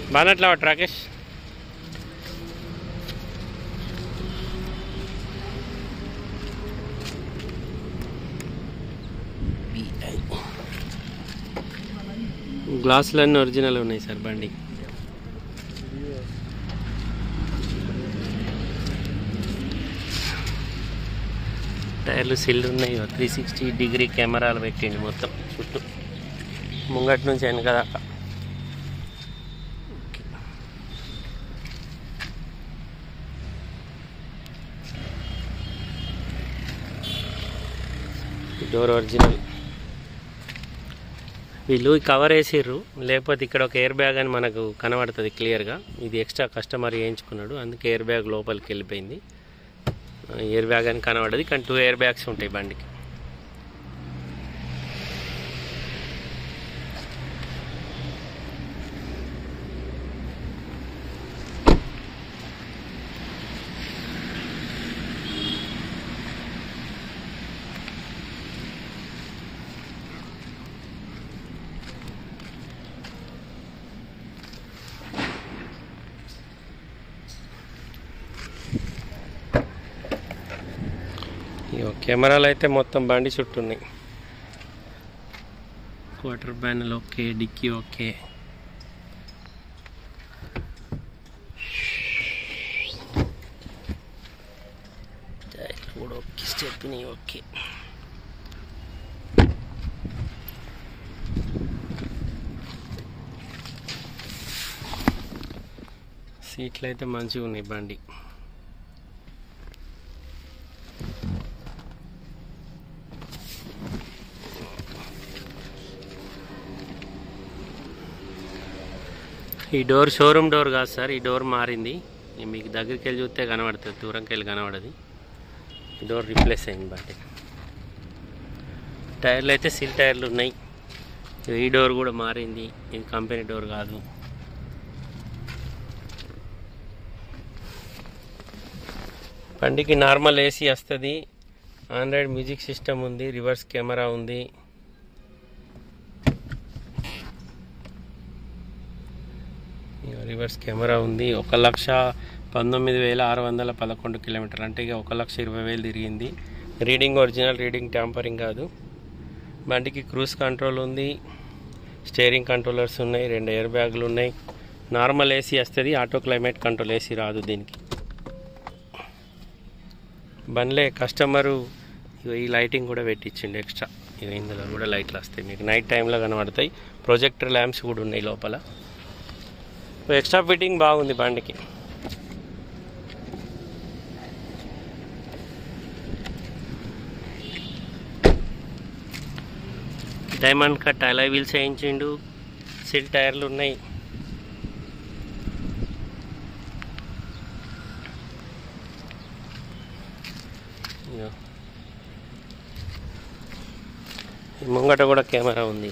బానట్లా రాకేష్ గ్లాసులన్నీ ఒరిజినల్ ఉన్నాయి సార్ బండి టైర్లు సిల్ ఉన్నాయి త్రీ సిక్స్టీ డిగ్రీ కెమెరాలు పెట్టిండి మొత్తం చుట్టూ ముంగటి నుంచి వెనక దాకా డోర్ ఒరిజినల్ వీళ్ళు ఈ కవర్ వేసిర్రు లేకపోతే ఇక్కడ ఒక ఎయిర్ బ్యాగ్ అని మనకు కనబడుతుంది క్లియర్గా ఇది ఎక్స్ట్రా కస్టమర్ వేయించుకున్నాడు అందుకే ఎయిర్ బ్యాగ్ లోపలికి వెళ్ళిపోయింది ఎయిర్ బ్యాగ్ అని కనబడదు కానీ టూ ఎయిర్ బ్యాగ్స్ ఉంటాయి బండికి ఇగో కెమెరాలు అయితే మొత్తం బండి చుట్టూ ఉన్నాయి quarter panel okay dickey okay టైర్లు కూడా ఓకే స్టెప్ని ఓకే సీట్లు అయితే మంచిగా ఉన్నాయి బండి ఈ డోర్ షోరూమ్ డోర్ కాదు సార్ ఈ డోర్ మారింది ఈ మీకు దగ్గరికి వెళ్ళి చూస్తే కనబడుతుంది దూరంకి వెళ్ళి కనబడది ఈ డోర్ రిప్లేస్ అయింది బట్టి టైర్లు అయితే సిల్ టైర్లు ఉన్నాయి ఈ డోర్ కూడా మారింది ఇది కంపెనీ డోర్ కాదు బండికి నార్మల్ ఏసీ వస్తుంది ఆండ్రాయిడ్ మ్యూజిక్ సిస్టమ్ ఉంది రివర్స్ కెమెరా ఉంది ఇక రివర్స్ కెమెరా ఉంది ఒక లక్ష పంతొమ్మిది వేల ఆరు వందల పదకొండు కిలోమీటర్లు అంటే ఇక ఒక లక్ష ఇరవై వేలు తిరిగింది రీడింగ్ ఒరిజినల్ రీడింగ్ ట్యాంపరింగ్ కాదు బండికి క్రూజ్ కంట్రోల్ ఉంది స్టీరింగ్ కంట్రోలర్స్ ఉన్నాయి రెండు ఎయిర్ బ్యాగులు ఉన్నాయి నార్మల్ ఏసీ వస్తుంది ఆటో క్లైమేట్ కంట్రోల్ ఏసీ రాదు దీనికి బండ్లే కస్టమరు ఇగో ఈ లైటింగ్ కూడా పెట్టించిండు ఎక్స్ట్రా ఇగో ఇందులో కూడా లైట్లు వస్తాయి మీకు నైట్ టైంలో కనబడతాయి ప్రొజెక్టర్ ల్యాంప్స్ కూడా ఉన్నాయి లోపల ఎక్స్ట్రా ఫిట్టింగ్ బాగుంది బండికి డైమండ్ కట్ అలా వీల్స్ వేయించిండు సిల్ టైర్లు ఉన్నాయి ఇగో. ఈ ముంగట కూడా కెమెరా ఉంది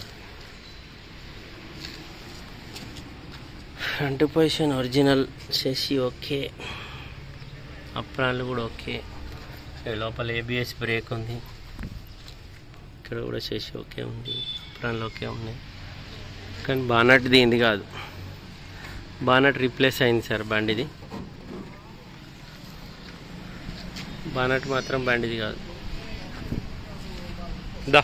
front position original chassis okay అప్రాన్లు కూడా ఓకే ఈ లోపల ఏబిఎస్ బ్రేక్ ఉంది ఇక్కడ కూడా శశి ఓకే ఉంది అప్రాన్లు ఓకే ఉన్నాయి కానీ బానట్ దీనిది కాదు బానట్ రీప్లేస్ అయింది సార్ బండిది బానట్ మాత్రం బండిది కాదు దా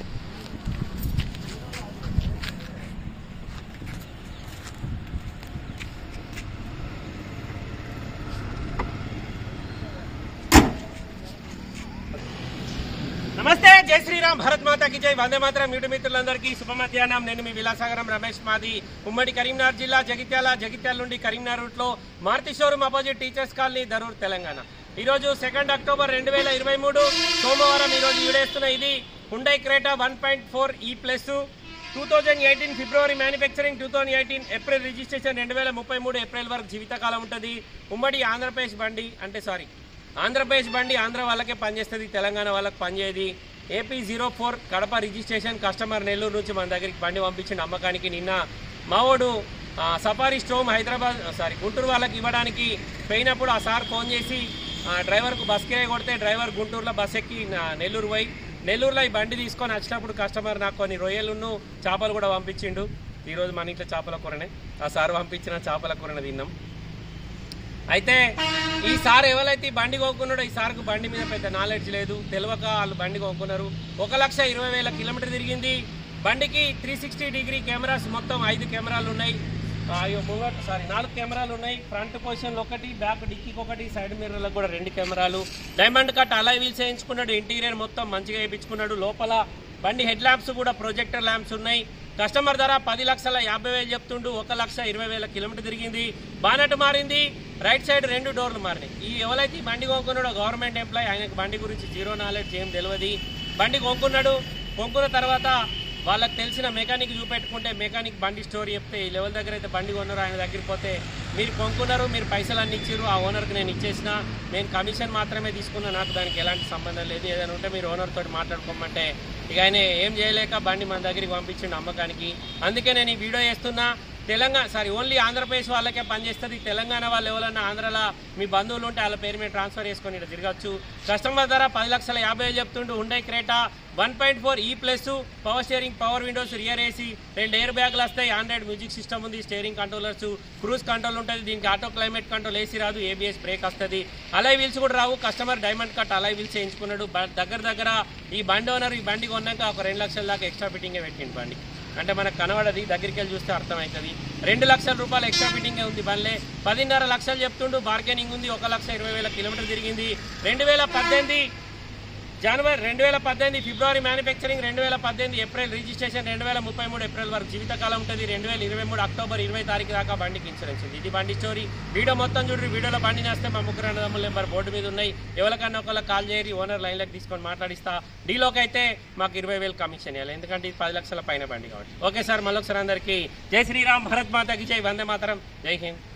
నమస్తే జై శ్రీరామ్ భరత్ మాతాకి జై వందే మాత్రం యూటి మిత్రులందరికీ శుభ మధ్యాహ్నం నేను మీ విలాసాగరం రమేష్ మాది ఉమ్మడి కరీంనగర్ జిల్లా జగిత్యాల జగిత్యాల నుండి కరీంనగర్ రూట్ లో Maruti showroom opposite teachers colony Dharur Telangana ఈ రోజు సెకండ్ అక్టోబర్ రెండు వేల ఇరవై మూడు సోమవారం ఈ రోజు వీడేస్తున్న ఇది Hyundai Creta one point four E plus two thousand eighteen February manufacturing two thousand eighteen April registration రెండు వేల ముప్పై మూడు ఏప్రిల్ వరకు జీవితకాలం ఉంటుంది ఉమ్మడి ఆంధ్రప్రదేశ్ బండి అంటే సారీ ఆంధ్రప్రదేశ్ బండి ఆంధ్ర వాళ్ళకే పనిచేస్తుంది తెలంగాణ వాళ్ళకి పనిచేయది AP zero four Kadapa registration customer Nellore నుంచి మన దగ్గరికి బండి పంపించిన అమ్మకానికి నిన్న మావోడు ఆ, Safari Storme Hyderabad sorry Guntur వాళ్ళకి ఇవ్వడానికి పోయినప్పుడు ఆ సార్ ఫోన్ చేసి ఆ, డ్రైవర్కు బస్ కిరాయి కొడితే డ్రైవర్ గుంటూరులో బస్ ఎక్కి నా- నెల్లూరు పోయి నెల్లూరులో ఈ బండి తీసుకొని వచ్చినప్పుడు కస్టమర్ నాకు కొన్ని రొయ్యలును చేపలు కూడా పంపించిండు ఈరోజు మన ఇంట్లో చేపల కూరనే ఆ సార్ పంపించిన చేపల కూరనే తిన్నాం అయితే ఈ సార్ ఎవరైతే ఈ బండి కొనుక్కున్నాడో ఈ సార్కు బండి మీద పెద్ద నాలెడ్జ్ లేదు తెలియక వాళ్ళు బండి కొనుక్కున్నారు ఒక లక్ష ఇరవై వేల కిలోమీటర్ తిరిగింది బండికి త్రీ సిక్స్టీ డిగ్రీ కెమెరాస్ మొత్తం ఐదు కెమెరాలు ఉన్నాయి ఆ, అయ్యో ముంగట సారీ నాలుగు కెమెరాలు ఉన్నాయి ఫ్రంట్ పొజిషన్లో ఒకటి బ్యాక్ డిక్కీకి ఒకటి సైడ్ మిర్రర్లకు కూడా రెండు కెమెరాలు డైమండ్ కట్ అలా వీల్స్ వేయించుకున్నాడు ఇంటీరియర్ మొత్తం మంచిగా వేయించుకున్నాడు లోపల బండి హెడ్ ల్యాంప్స్ కూడా ప్రొజెక్టర్ ల్యాంప్స్ ఉన్నాయి కస్టమర్ ధర పది లక్షల యాభై వేలు చెప్తుండు ఒక లక్ష ఇరవై వేల కిలోమీటర్ తిరిగింది బానట్ మారింది రైట్ సైడ్ రెండు డోర్లు మారినాయి ఈ ఎవరైతే ఈ బండి కొనుక్కున్నాడో గవర్నమెంట్ ఎంప్లాయ్ ఆయనకు బండి గురించి జీరో నాలెడ్జ్ ఏం తెలియదు బండి కొనుక్కున్నాడు కొనుక్కున్న తర్వాత వాళ్ళకి తెలిసిన మెకానిక్ చూపెట్టుకుంటే మెకానిక్ బండి స్టోరీ చెప్తే ఈ లెవెల్ దగ్గర అయితే బండి కొన్నారు ఆయన దగ్గరికి పోతే మీరు కొనుక్కున్నారు మీరు పైసలు అన్ని ఇచ్చారు ఆ ఓనర్కి నేను ఇచ్చేసిన నేను కమిషన్ మాత్రమే తీసుకున్నా నాకు దానికి ఎలాంటి సంబంధం లేదు ఏదైనా ఉంటే మీరు ఓనర్ తోటి మాట్లాడుకోమంటే ఇక ఆయన ఏం చేయలేక బండి మన దగ్గరికి పంపించిండు అమ్మకానికి అందుకే నేను ఈ వీడియో చేస్తున్నా తెలంగాణ సారీ ఓన్లీ ఆంధ్రప్రదేశ్ వాళ్ళకే పనిచేస్తుంది తెలంగాణ వాళ్ళు ఎవరన్నా ఆంధ్రలో మీ బంధువులు ఉంటే వాళ్ళ పేరు మీద ట్రాన్స్ఫర్ చేసుకొని ఇక్కడ తిరగచ్చు కస్టమర్ ధర పది లక్షల యాభై వేలు చెప్తుండు ఉండే Creta one point four E plus power steering power windows rear AC రెండు ఎయిర్ బ్యాగ్లు వస్తాయి ఆండ్రాయిడ్ మ్యూజిక్ సిస్టమ్ ఉంది స్టీరింగ్ కంట్రోలర్స్ క్రూజ్ కంట్రోల్ ఉంటుంది దీనికి ఆటో క్లైమేట్ కంట్రోల్ ఏసీ రాదు ఏబిఎస్ బ్రేక్ వస్తుంది అలై వీల్స్ కూడా రావు customer diamond cut alloy wheels చేయించుకున్నాడు బ- దగ్గర దగ్గర ఈ బండి ఓనర్ ఈ బండి కొన్నాక ఒక రెండు లక్షల దాకా ఎక్స్ట్రా ఫిట్టింగే పెట్టిండు బండి అంటే మనకు కనబడది దగ్గరికి వెళ్ళి చూస్తే అర్థమవుతుంది రెండు లక్షల రూపాయలు ఎక్స్ట్రా ఫిట్టింగ్ ఉంది బండ్లే పదిన్నర లక్షలు చెప్తుండు బార్గెనింగ్ ఉంది ఒక లక్ష ఇరవై వేల కిలోమీటర్ తిరిగింది రెండు వేల పద్దెనిమిది జనవరి రెండు వేల పద్దెనిమిది ఫిబ్రవరి మ్యానుఫ్యాక్చరింగ్ రెండు వేల పద్దెనిమిది ఏప్రిల్ రిజిస్ట్రేషన్ రెండు వేల ముప్పై మూడు ఏప్రిల్ వరకు జీవితకాలం ఉంటుంది రెండు వేల ఇరవై మూడు అక్టోబర్ ఇరవై తారీఖు దాకా బండికి ఇన్సూరెన్స్ ఉంది ఇది బండి స్టోరీ వీడియో మొత్తం చూడండి వీడియోలో బండి నేస్తే మా ముగ్గురు అన్నదమ్ముల నెంబర్ బోర్డు మీద ఉన్నాయి ఎవరికన్నా ఒకళ్ళకి కాల్ చేయరి ఓనర్ లైన్లోకి తీసుకొని మాట్లాడిస్తా డీలోకి అయితే మాకు ఇరవై వేలు కమిషన్ ఇవ్వాలి ఎందుకంటే ఇది పది లక్షల పైన బండి కాబట్టి ఓకే సార్ మళ్ళొకసారి అందరికీ జై శ్రీరామ్ భరత్ మాతకి జై వందే మాతరం జై హింద్